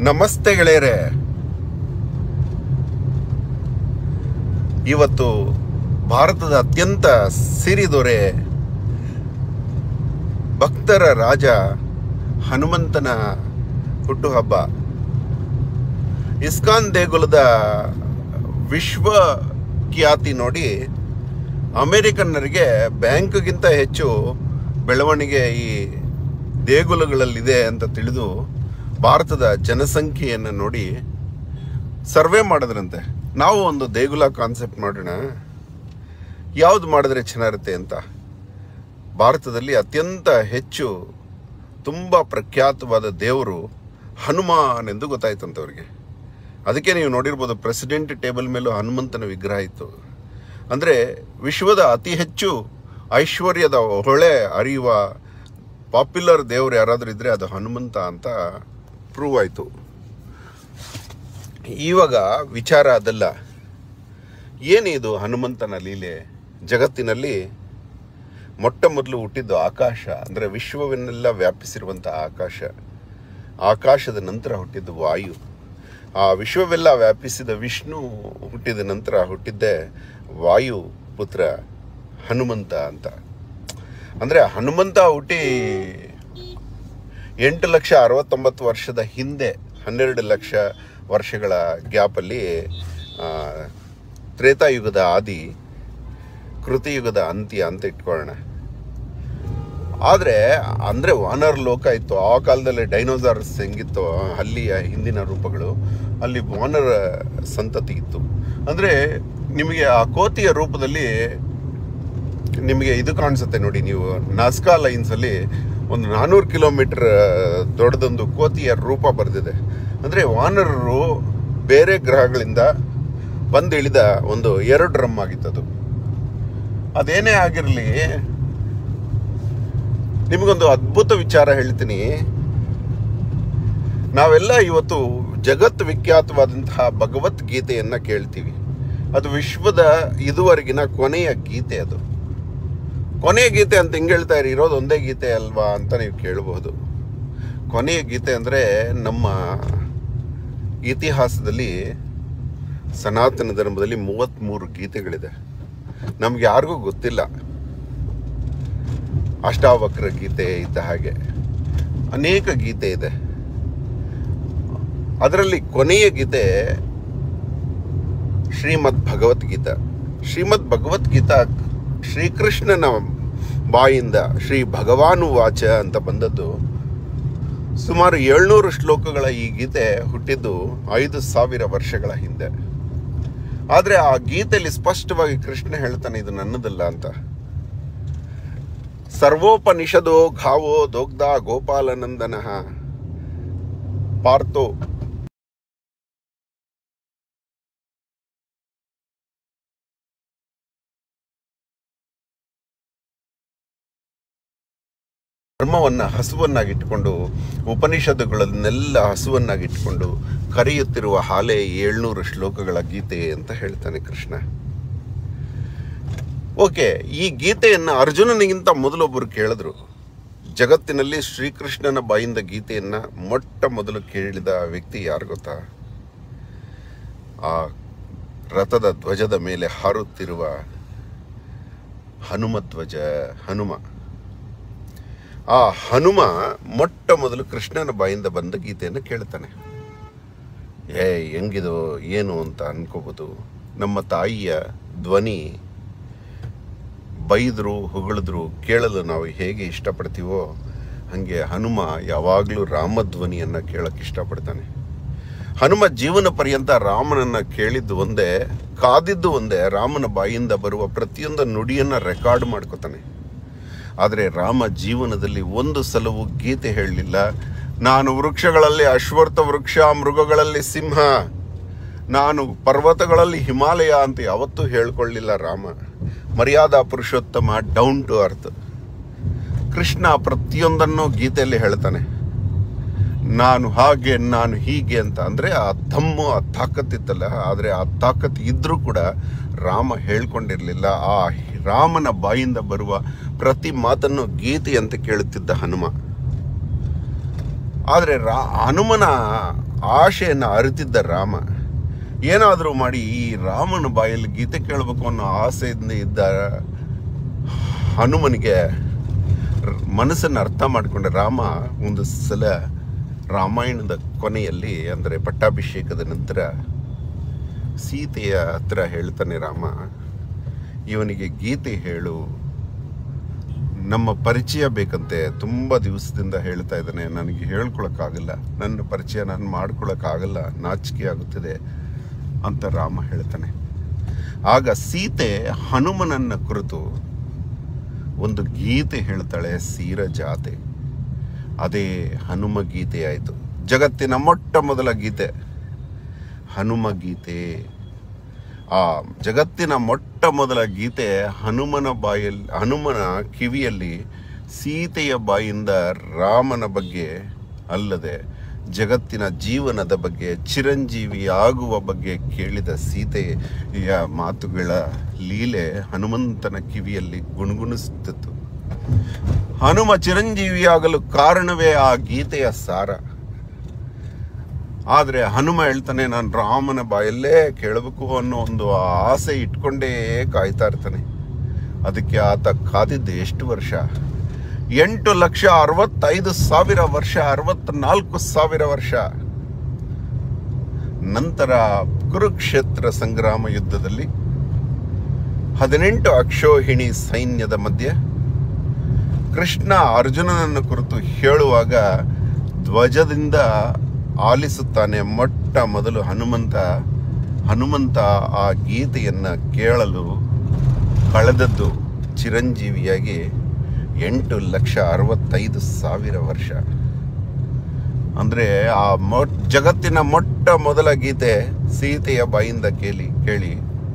ನಮಸ್ತೆ ಗೆಳೆಯರೆ ಇವತ್ತು ಭಾರತದ ಅತ್ಯಂತ ಸಿರಿದೊರೆ ಭಕ್ತರ ರಾಜ ಹನುಮಂತನ ಹುಟ್ಟುಹಬ್ಬ ಇಸ್ಕಾನ್ ದೇಗುಲದ ವಿಶ್ವ ಖ್ಯಾತಿ ನೋಡಿ ಅಮೆರಿಕನ್ನರಿಗೆ ಬ್ಯಾಂಕ್ಗಿಂತ ಹೆಚ್ಚು ಬೆಳವಣಿಗೆ ಈ ದೇಗುಲಗಳಲ್ಲಿದೆ ಅಂತ ತಿಳಿದು ಭಾರತದ ಜನಸಂಖ್ಯೆಯನ್ನು ನೋಡಿ ಸರ್ವೆ ಮಾಡಿದ್ರಂತೆ ನಾವು ಒಂದು ದೇಗುಲ ಕಾನ್ಸೆಪ್ಟ್ ಮಾಡೋಣ ಯಾವ್ದು ಮಾಡಿದ್ರೆ ಚೆನ್ನಾಗಿರುತ್ತೆ ಅಂತ ಭಾರತದಲ್ಲಿ ಅತ್ಯಂತ ಹೆಚ್ಚು ತುಂಬ ಪ್ರಖ್ಯಾತವಾದ ದೇವರು ಹನುಮಾನ್ ಎಂದು ಗೊತ್ತಾಯ್ತಂತೆ ಅವರಿಗೆ ಅದಕ್ಕೆ ನೀವು ನೋಡಿರ್ಬೋದು ಪ್ರೆಸಿಡೆಂಟ್ ಟೇಬಲ್ ಮೇಲೂ ಹನುಮಂತನ ವಿಗ್ರಹ ಇತ್ತು ಅಂದರೆ ವಿಶ್ವದ ಅತಿ ಹೆಚ್ಚು ಐಶ್ವರ್ಯದ ಹೊಳೆ ಅರಿಯುವ ಪಾಪ್ಯುಲರ್ ದೇವರು ಯಾರಾದರೂ ಇದ್ರೆ ಅದು ಹನುಮಂತ ಅಂತ ಪ್ರೂವ್ ಆಯಿತು ಇವಾಗ ವಿಚಾರ ಅದಲ್ಲ ಏನಿದು ಹನುಮಂತನ ಲೀಲೆ ಜಗತ್ತಿನಲ್ಲಿ ಮೊಟ್ಟ ಮೊದಲು ಹುಟ್ಟಿದ್ದು ಆಕಾಶ ಅಂದರೆ ವಿಶ್ವವನ್ನೆಲ್ಲ ವ್ಯಾಪಿಸಿರುವಂಥ ಆಕಾಶ ಆಕಾಶದ ನಂತರ ಹುಟ್ಟಿದ್ದು ವಾಯು ಆ ವಿಶ್ವವೆಲ್ಲ ವ್ಯಾಪಿಸಿದ ವಿಷ್ಣು ಹುಟ್ಟಿದ ನಂತರ ಹುಟ್ಟಿದ್ದೆ ವಾಯು ಪುತ್ರ ಹನುಮಂತ ಅಂತ ಅಂದರೆ ಹನುಮಂತ ಹುಟ್ಟಿ ಎಂಟು ಲಕ್ಷ ಅರವತ್ತೊಂಬತ್ತು ವರ್ಷದ ಹಿಂದೆ ಹನ್ನೆರಡು ಲಕ್ಷ ವರ್ಷಗಳ ಗ್ಯಾಪಲ್ಲಿ ಆ, ತ್ರೇತಾಯುಗದ ಆದಿ ಕೃತಿಯುಗದ ಅಂತ್ಯ ಅಂತ ಇಟ್ಕೊಳ್ಳೋಣ ಆದರೆ ಅಂದರೆ ವಾನರ್ ಲೋಕ ಇತ್ತು ಆ ಕಾಲದಲ್ಲಿ ಡೈನೋಸಾರ್ಸ್ ಹೆಂಗಿತ್ತು ಅಲ್ಲಿಯ ಹಿಂದಿನ ರೂಪಗಳು ಅಲ್ಲಿ ವಾನರ ಸಂತತಿ ಇತ್ತು ಅಂದರೆ ನಿಮಗೆ ಆ ಕೋತಿಯ ರೂಪದಲ್ಲಿ ನಿಮಗೆ ಇದು ಕಾಣಿಸುತ್ತೆ ನೋಡಿ ನೀವು ನಾಸ್ಕಾ ಲೈನ್ಸಲ್ಲಿ ಒಂದು ನಾನ್ನೂರು ಕಿಲೋಮೀಟರ್ ದೊಡ್ಡದೊಂದು ಕೋತಿಯ ರೂಪ ಬರೆದಿದೆ ಅಂದರೆ ವಾನರರು ಬೇರೆ ಗ್ರಹಗಳಿಂದ ಬಂದು ಇಳಿದ ಒಂದು ಎರಡು ಡ್ರಮ್ ಆಗಿತ್ತದು ಅದೇನೇ ಆಗಿರಲಿ ನಿಮಗೊಂದು ಅದ್ಭುತ ವಿಚಾರ ಹೇಳ್ತೀನಿ ನಾವೆಲ್ಲ ಇವತ್ತು ಜಗತ್ ವಿಖ್ಯಾತವಾದಂತಹ ಭಗವದ್ಗೀತೆಯನ್ನ ಕೇಳ್ತೀವಿ ಅದು ವಿಶ್ವದ ಇದುವರೆಗಿನ ಕೊನೆಯ ಗೀತೆ ಅದು ಕೊನೆಯ ಗೀತೆ ಅಂತ ಹಿಂಗೆ ಹೇಳ್ತಾ ಇರಿ ಇರೋದು ಒಂದೇ ಗೀತೆ ಅಲ್ವಾ ಅಂತ ನೀವು ಕೇಳಬಹುದು ಕೊನೆಯ ಗೀತೆ ಅಂದರೆ ನಮ್ಮ ಇತಿಹಾಸದಲ್ಲಿ ಸನಾತನ ಧರ್ಮದಲ್ಲಿ ಮೂವತ್ತ್ಮೂರು ಗೀತೆಗಳಿದೆ ನಮ್ಗೆ ಯಾರಿಗೂ ಗೊತ್ತಿಲ್ಲ ಅಷ್ಟಾವಕ್ರ ಗೀತೆ ಇದ್ದ ಹಾಗೆ ಅನೇಕ ಗೀತೆ ಇದೆ ಅದರಲ್ಲಿ ಕೊನೆಯ ಗೀತೆ ಶ್ರೀಮದ್ ಭಗವದ್ಗೀತಾ ಶ್ರೀಮದ್ ಭಗವದ್ಗೀತಾ ಶ್ರೀಕೃಷ್ಣನ ಬಾಯಿಂದ ಶ್ರೀ ಭಗವಾನು ವಾಚ ಅಂತ ಬಂದದ್ದು ಸುಮಾರು ಏಳ್ನೂರು ಶ್ಲೋಕಗಳ ಈ ಗೀತೆ ಹುಟ್ಟಿದ್ದು ಐದು ಸಾವಿರ ವರ್ಷಗಳ ಹಿಂದೆ ಆದರೆ ಆ ಗೀತೆಯಲ್ಲಿ ಸ್ಪಷ್ಟವಾಗಿ ಕೃಷ್ಣ ಹೇಳ್ತಾನೆ ಇದು ನನ್ನದಲ್ಲ ಅಂತ ಸರ್ವೋಪನಿಷದೋ ಘಾವೋ ದೋಗ್ಧ ಗೋಪಾಲನಂದನ ಪಾರ್ಥೋ ಧರ್ಮವನ್ನ ಹಸುವನ್ನಾಗಿಟ್ಟುಕೊಂಡು ಉಪನಿಷತ್ತುಗಳನ್ನೆಲ್ಲ ಹಸುವನ್ನಾಗಿಟ್ಟುಕೊಂಡು ಕರೆಯುತ್ತಿರುವ ಹಾಲೆ ಏಳ್ನೂರು ಶ್ಲೋಕಗಳ ಗೀತೆ ಅಂತ ಹೇಳ್ತಾನೆ ಕೃಷ್ಣ ಓಕೆ ಈ ಗೀತೆಯನ್ನ ಅರ್ಜುನನಿಗಿಂತ ಮೊದಲೊಬ್ಬರು ಕೇಳಿದ್ರು ಜಗತ್ತಿನಲ್ಲಿ ಶ್ರೀಕೃಷ್ಣನ ಬಾಯಿಂದ ಗೀತೆಯನ್ನ ಮೊಟ್ಟ ಮೊದಲು ಕೇಳಿದ ವ್ಯಕ್ತಿ ಯಾರು ಗೊತ್ತಾ ಆ ರಥದ ಧ್ವಜದ ಮೇಲೆ ಹಾರುತ್ತಿರುವ ಹನುಮ ಧ್ವಜ ಹನುಮ ಆ ಹನುಮ ಮೊಟ್ಟ ಮೊದಲು ಕೃಷ್ಣನ ಬಾಯಿಂದ ಬಂದ ಗೀತೆಯನ್ನು ಕೇಳ್ತಾನೆ ಏ ಹೆಂಗಿದು ಏನು ಅಂತ ಅನ್ಕೋಬೋದು ನಮ್ಮ ತಾಯಿಯ ಧ್ವನಿ ಬೈದ್ರು ಹೊಗಳಿದ್ರು ಕೇಳಲು ನಾವು ಹೇಗೆ ಇಷ್ಟಪಡ್ತೀವೋ ಹಾಗೆ ಹನುಮ ಯಾವಾಗಲೂ ರಾಮಧ್ವನಿಯನ್ನು ಕೇಳಕ್ಕೆ ಇಷ್ಟಪಡ್ತಾನೆ ಹನುಮ ಜೀವನ ಪರ್ಯಂತ ರಾಮನನ್ನ ಕೇಳಿದ್ದು ಒಂದೇ ಕಾದಿದ್ದು ಒಂದೇ ರಾಮನ ಬಾಯಿಂದ ಬರುವ ಪ್ರತಿಯೊಂದು ನುಡಿಯನ್ನ ರೆಕಾರ್ಡ್ ಮಾಡ್ಕೋತಾನೆ ಆದರೆ ರಾಮ ಜೀವನದಲ್ಲಿ ಒಂದು ಸಲವೂ ಗೀತೆ ಹೇಳಲಿಲ್ಲ ನಾನು ವೃಕ್ಷಗಳಲ್ಲಿ ಅಶ್ವತ್ಥ ವೃಕ್ಷ ಮೃಗಗಳಲ್ಲಿ ಸಿಂಹ ನಾನು ಪರ್ವತಗಳಲ್ಲಿ ಹಿಮಾಲಯ ಅಂತ ಯಾವತ್ತೂ ಹೇಳ್ಕೊಳ್ಳಿಲ್ಲ ರಾಮ ಮರ್ಯಾದಾ ಪುರುಷೋತ್ತಮ ಡೌನ್ ಟು ಅರ್ತ್ ಕೃಷ್ಣ ಪ್ರತಿಯೊಂದನ್ನು ಗೀತೆಯಲ್ಲಿ ಹೇಳ್ತಾನೆ ನಾನು ಹಾಗೆ ನಾನು ಹೀಗೆ ಅಂತ ಅಂದರೆ ಆ ದಮ್ಮು ಆ ತಾಕತ್ತಿತ್ತಲ್ಲ ಆದರೆ ಆ ತಾಕತ್ತು ಇದ್ರೂ ಕೂಡ ರಾಮ ಹೇಳ್ಕೊಂಡಿರಲಿಲ್ಲ ಆ ರಾಮನ ಬಾಯಿಂದ ಬರುವ ಪ್ರತಿ ಮಾತನ್ನು ಗೀತೆ ಅಂತ ಕೇಳುತ್ತಿದ್ದ ಹನುಮ ಆದರೆ ರಾ ಹನುಮನ ಆಶೆಯನ್ನು ಅರಿತಿದ್ದ ರಾಮ ಏನಾದರೂ ಮಾಡಿ ಈ ರಾಮನ ಬಾಯಲ್ಲಿ ಗೀತೆ ಕೇಳಬೇಕು ಅನ್ನೋ ಆಸೆಯಿಂದ ಇದ್ದ ಹನುಮನಿಗೆ ರ- ಮನಸ್ಸನ್ನು ಅರ್ಥ ಮಾಡಿಕೊಂಡ ರಾಮ ಒಂದು ಸಲ ರಾಮಾಯಣದ ಕೊನೆಯಲ್ಲಿ ಅಂದರೆ ಪಟ್ಟಾಭಿಷೇಕದ ನಂತರ ಸೀತೆಯ ಹತ್ರ ಹೇಳ್ತಾನೆ ರಾಮ ಇವನಿಗೆ ಗೀತೆ ಹೇಳು ನಮ್ಮ ಪರಿಚಯ ಬೇಕಂತೆ ತುಂಬ ದಿವಸದಿಂದ ಹೇಳ್ತಾ ಇದ್ದಾನೆ ನನಗೆ ಹೇಳ್ಕೊಳಕ್ಕಾಗಲ್ಲ ನನ್ನ ಪರಿಚಯ ನಾನು ಮಾಡ್ಕೊಳಕ್ಕಾಗಲ್ಲ ನಾಚಿಕೆ ಆಗುತ್ತಿದೆ ಅಂತ ರಾಮ ಹೇಳ್ತಾನೆ ಆಗ ಸೀತೆ ಹನುಮನನ್ನ ಕುರಿತು ಒಂದು ಗೀತೆ ಹೇಳ್ತಾಳೆ ಸೀರ ಜಾತೆ ಅದೇ ಹನುಮ ಗೀತೆ ಆಯಿತು ಜಗತ್ತಿನ ಮೊಟ್ಟ ಮೊದಲ ಗೀತೆ ಹನುಮ ಗೀತೆ ಆ ಜಗತ್ತಿನ ಮೊಟ್ಟ ಮೊದಲ ಗೀತೆ ಹನುಮನ ಬಾಯಲ್ಲಿ ಹನುಮನ ಕಿವಿಯಲ್ಲಿ ಸೀತೆಯ ಬಾಯಿಂದ ರಾಮನ ಬಗ್ಗೆ ಅಲ್ಲದೆ ಜಗತ್ತಿನ ಜೀವನದ ಬಗ್ಗೆ ಚಿರಂಜೀವಿ ಆಗುವ ಬಗ್ಗೆ ಕೇಳಿದ ಸೀತೆಯ ಮಾತುಗಳ ಲೀಲೆ ಹನುಮಂತನ ಕಿವಿಯಲ್ಲಿ ಗುಣಗುಣಿಸುತ್ತಿತ್ತು ಹನುಮ ಚಿರಂಜೀವಿಯಾಗಲು ಕಾರಣವೇ ಆ ಗೀತೆಯ ಸಾರ ಆದರೆ ಹನುಮ ಹೇಳ್ತಾನೆ ನಾನು ರಾಮನ ಬಾಯಲ್ಲೇ ಕೇಳಬೇಕು ಅನ್ನೋ ಒಂದು ಆಸೆ ಇಟ್ಕೊಂಡೇ ಕಾಯ್ತಾ ಇರ್ತಾನೆ ಅದಕ್ಕೆ ಆತ ಕಾದಿದ್ದು ಎಷ್ಟು ವರ್ಷ ಎಂಟು ಲಕ್ಷ ಅರವತ್ತೈದು ಸಾವಿರ ವರ್ಷ ಅರವತ್ನಾಲ್ಕು ಸಾವಿರ ವರ್ಷ ನಂತರ ಕುರುಕ್ಷೇತ್ರ ಸಂಗ್ರಾಮ ಯುದ್ಧದಲ್ಲಿ ಹದಿನೆಂಟು ಅಕ್ಷೋಹಿಣಿ ಸೈನ್ಯದ ಮಧ್ಯೆ ಕೃಷ್ಣ ಅರ್ಜುನನನ್ನು ಕುರಿತು ಹೇಳುವಾಗ ಧ್ವಜದಿಂದ ಆಲಿಸುತ್ತಾನೆ ಮೊಟ್ಟ ಮೊದಲು ಹನುಮಂತ ಹನುಮಂತ ಆ ಗೀತೆಯನ್ನು ಕೇಳಲು ಕಳೆದದ್ದು ಚಿರಂಜೀವಿಯಾಗಿ ಎಂಟು ಲಕ್ಷ ಅರವತ್ತೈದು ಸಾವಿರ ವರ್ಷ ಅಂದರೆ ಆ ಮೊ ಜಗತ್ತಿನ ಮೊಟ್ಟ ಮೊದಲ ಗೀತೆ ಸೀತೆಯ ಬಾಯಿಂದ ಕೇಳಿ ಕೇಳಿ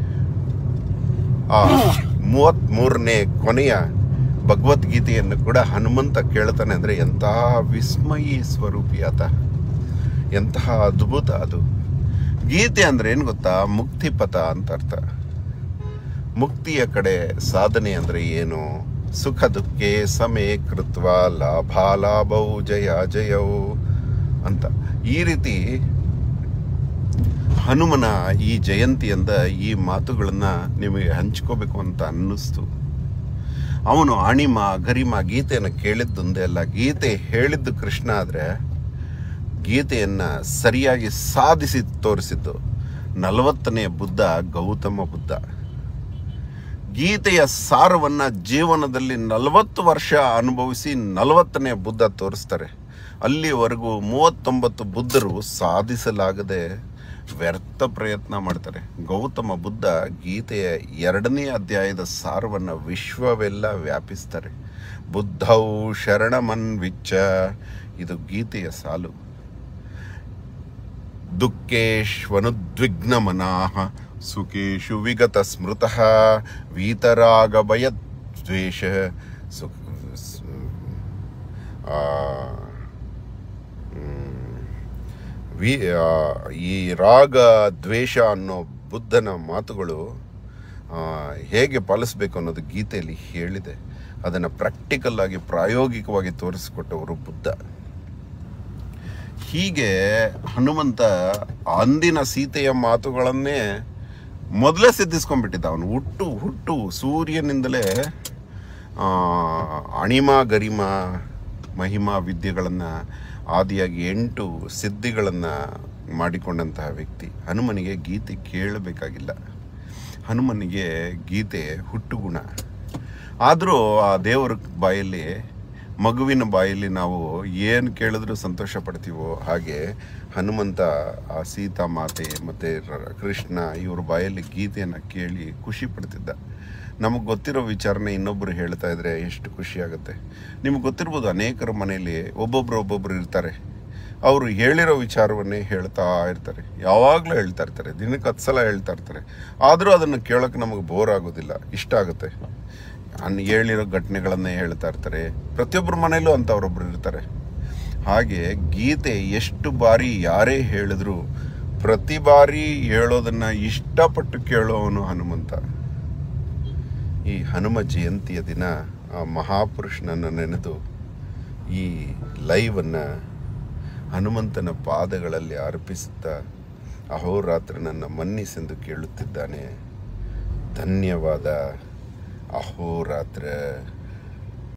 ಆ ಮೂವತ್ತ್ಮೂರನೇ ಕೊನೆಯ ಭಗವದ್ಗೀತೆಯನ್ನು ಕೂಡ ಹನುಮಂತ ಕೇಳ್ತಾನೆ ಅಂದರೆ ಎಂತಹ ವಿಸ್ಮಯಿ ಸ್ವರೂಪಿ ಆತ ಎಂತಹ ಅದ್ಭುತ ಅದು ಗೀತೆ ಅಂದ್ರೆ ಏನು ಗೊತ್ತಾ ಮುಕ್ತಿಪಥ ಅಂತ ಅರ್ಥ ಮುಕ್ತಿಯ ಕಡೆ ಸಾಧನೆ ಅಂದ್ರೆ ಏನು ಸುಖ ದುಃಖೆ ಸಮೇ ಕೃತ್ವ ಲಾಭ ಲಾಭವು ಜಯ ಜಯವು ಅಂತ ಈ ರೀತಿ ಹನುಮನ ಈ ಜಯಂತಿಯಿಂದ ಈ ಮಾತುಗಳನ್ನ ನಿಮಗೆ ಹಂಚ್ಕೋಬೇಕು ಅಂತ ಅನ್ನಿಸ್ತು ಅವನು ಅಣಿಮ ಗರಿಮ ಗೀತೆಯನ್ನು ಕೇಳಿದ್ದೊಂದೇ ಅಲ್ಲ ಗೀತೆ ಹೇಳಿದ್ದು ಕೃಷ್ಣ ಆದರೆ ಗೀತೆಯನ್ನ ಸರಿಯಾಗಿ ಸಾಧಿಸಿ ತೋರಿಸಿದ್ದು ನಲವತ್ತನೇ ಬುದ್ಧ ಗೌತಮ ಬುದ್ಧ ಗೀತೆಯ ಸಾರವನ್ನ ಜೀವನದಲ್ಲಿ ನಲವತ್ತು ವರ್ಷ ಅನುಭವಿಸಿ ನಲವತ್ತನೇ ಬುದ್ಧ ತೋರಿಸ್ತಾರೆ ಅಲ್ಲಿವರೆಗೂ ಮೂವತ್ತೊಂಬತ್ತು ಬುದ್ಧರು ಸಾಧಿಸಲಾಗದೆ ವ್ಯರ್ಥ ಪ್ರಯತ್ನ ಮಾಡ್ತಾರೆ ಗೌತಮ ಬುದ್ಧ ಗೀತೆಯ ಎರಡನೇ ಅಧ್ಯಾಯದ ಸಾರವನ್ನು ವಿಶ್ವವೆಲ್ಲ ವ್ಯಾಪಿಸ್ತಾರೆ ಬುದ್ಧವು ಶರಣಮನ್ವಿಚ್ಚ ಇದು ಗೀತೆಯ ಸಾಲು ದುಃಖೇಶ್ವನುದ್ವಿಗ್ನ ಮನಾಹ ಸುಖೇಶು ವಿಗತ ಸ್ಮೃತಃ ವೀತರಾಗ ಭಯದ್ವೇಷ ಸುಖ ಸ್- ಆ, ಮ್, ವಿ ಆ, ಈ ರಾಗ ದ್ವೇಷ ಅನ್ನೋ ಬುದ್ಧನ ಮಾತುಗಳು ಆ, ಹೇಗೆ ಪಾಲಿಸಬೇಕು ಅನ್ನೋದು ಗೀತೆಯಲ್ಲಿ ಹೇಳಿದೆ ಅದನ್ನು ಪ್ರಾಕ್ಟಿಕಲ್ ಆಗಿ ಪ್ರಾಯೋಗಿಕವಾಗಿ ತೋರಿಸಿಕೊಟ್ಟವರು ಬುದ್ಧ ಹೀಗೆ ಹನುಮಂತ ಅಂದಿನ ಸೀತೆಯ ಮಾತುಗಳನ್ನೇ ಮೊದಲೇ ಸಿದ್ಧಿಸ್ಕೊಂಡ್ಬಿಟ್ಟಿದ್ದ ಅವನು ಹುಟ್ಟು ಹುಟ್ಟು ಸೂರ್ಯನಿಂದಲೇ ಆ, ಅಣಿಮ ಗರಿಮ ಮಹಿಮಾ ವಿದ್ಯೆಗಳನ್ನು ಆದಿಯಾಗಿ ಎಂಟು ಸಿದ್ಧಿಗಳನ್ನು ಮಾಡಿಕೊಂಡಂತಹ ವ್ಯಕ್ತಿ ಹನುಮನಿಗೆ ಗೀತೆ ಕೇಳಬೇಕಾಗಿಲ್ಲ ಹನುಮನಿಗೆ ಗೀತೆ ಹುಟ್ಟುಗುಣ ಆದರೂ ಆ ದೇವರ ಬಾಯಲ್ಲಿ ಮಗುವಿನ ಬಾಯಲ್ಲಿ ನಾವು ಏನು ಕೇಳಿದ್ರೂ ಸಂತೋಷ ಪಡ್ತೀವೋ ಹಾಗೆ ಹನುಮಂತ ಆ ಸೀತಾ ಮಾತೆ ಮತ್ತು ಕೃಷ್ಣ ಇವ್ರ ಬಾಯಲ್ಲಿ ಗೀತೆಯನ್ನು ಕೇಳಿ ಖುಷಿ ಪಡ್ತಿದ್ದ ನಮಗೆ ಗೊತ್ತಿರೋ ವಿಚಾರನೆ ಇನ್ನೊಬ್ಬರು ಹೇಳ್ತಾ ಇದ್ರೆ ಎಷ್ಟು ಖುಷಿ ಆಗುತ್ತೆ ನಿಮ್ಗೆ ಗೊತ್ತಿರ್ಬೋದು ಅನೇಕರ ಮನೆಯಲ್ಲಿ ಒಬ್ಬೊಬ್ರು ಒಬ್ಬೊಬ್ರು ಇರ್ತಾರೆ ಅವರು ಹೇಳಿರೋ ವಿಚಾರವನ್ನೇ ಹೇಳ್ತಾ ಇರ್ತಾರೆ ಯಾವಾಗಲೂ ಹೇಳ್ತಾ ಇರ್ತಾರೆ ದಿನಕ್ಕೆ ಹತ್ತು ಸಲ ಹೇಳ್ತಾ ಇರ್ತಾರೆ ಆದರೂ ಅದನ್ನು ಕೇಳೋಕೆ ನಮಗೆ ಬೋರ್ ಆಗೋದಿಲ್ಲ ಇಷ್ಟ ಆಗುತ್ತೆ ಅನ್ ಹೇಳಿರೋ ಘಟನೆಗಳನ್ನೇ ಹೇಳ್ತಾ ಇರ್ತಾರೆ ಪ್ರತಿಯೊಬ್ಬರ ಮನೆಯಲ್ಲೂ ಅಂಥವ್ರೊಬ್ರು ಇರ್ತಾರೆ ಹಾಗೆ ಗೀತೆ ಎಷ್ಟು ಬಾರಿ ಯಾರೇ ಹೇಳಿದ್ರು ಪ್ರತಿ ಬಾರಿ ಹೇಳೋದನ್ನ ಇಷ್ಟಪಟ್ಟು ಕೇಳೋವನು ಹನುಮಂತ ಈ ಹನುಮ ಜಯಂತಿಯ ದಿನ ಆ ಮಹಾಪುರುಷನನ್ನು ನೆನೆದು ಈ ಲೈವನ್ನು ಹನುಮಂತನ ಪಾದಗಳಲ್ಲಿ ಅರ್ಪಿಸುತ್ತಾ ಅಹೋರಾತ್ರ ನನ್ನ ಮನ್ನಿಸೆಂದು ಕೇಳುತ್ತಿದ್ದಾನೆ ಧನ್ಯವಾದ ಅಹೋರಾತ್ರ